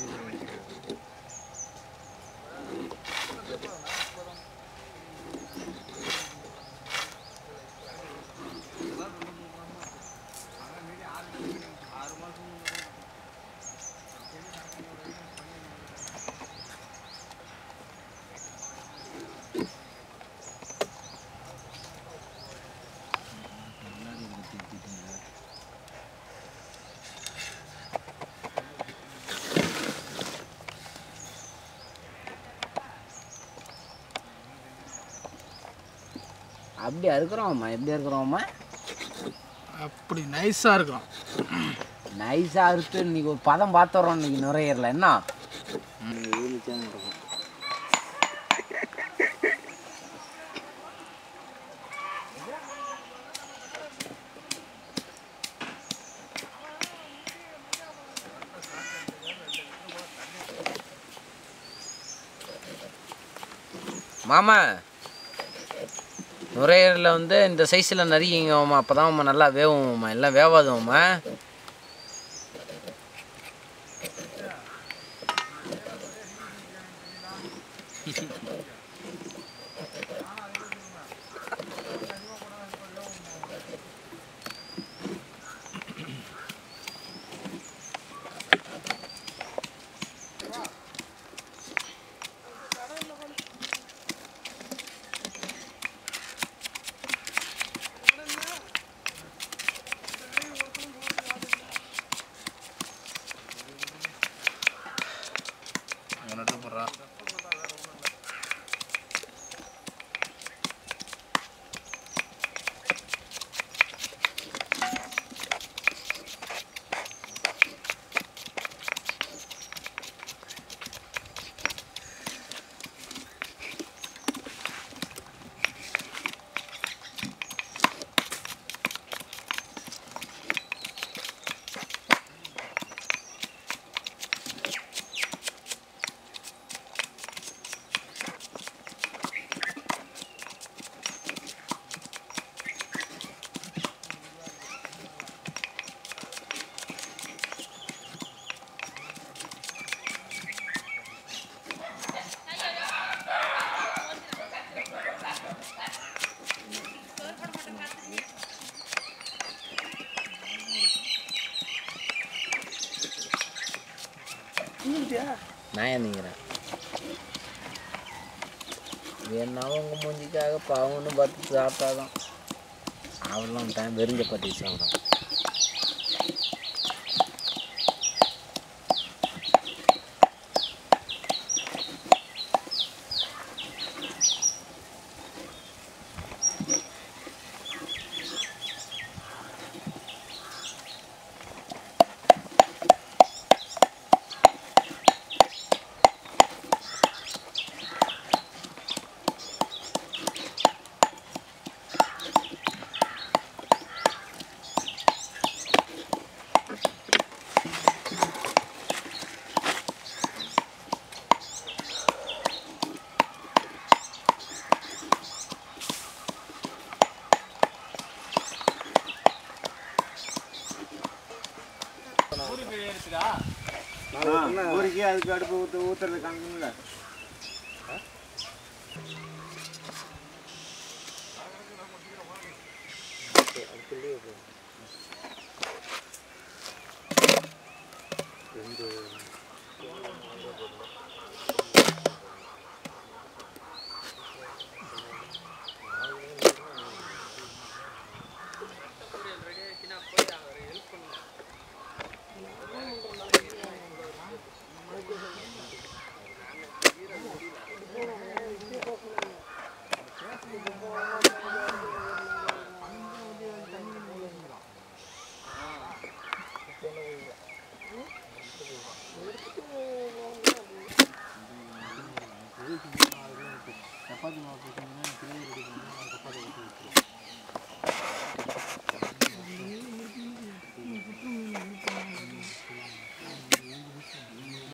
அப்படியா இருக்கிறோம்மா எப்படி இருக்கிறோம்மா அப்படி நைஸாக இருக்கிறோம் நைஸாக இருக்கு இன்னைக்கு ஒரு பதம் பார்த்துறோம் இன்னைக்கு நுரையீரல என்ன மாமா நுரையீரலில் வந்து இந்த சைஸில் நறுக்கிங்கம்மா அப்போ தான் நல்லா வேவும்மா எல்லாம் வேவாதும்மா என்னட்டு போடுறா நான் ஏந்திங்கிறேன் வேணாலும் உங்கள் மூஞ்சிக்காக பாவம்னு பார்த்து சாப்பிட்டாதான் அவெல்லாம் டைம் வெறிஞ்ச பற்றி சாப்பிடும் ஊருக்கே அதுக்கு அடுப்பு ஊற்று ஊற்றுறது காமிக்கணும்ல சப்பாத்தி மாவு போட்டீங்கன்னா கிரேவி ரெடி பண்ணி சப்பாத்தி ஊற்றி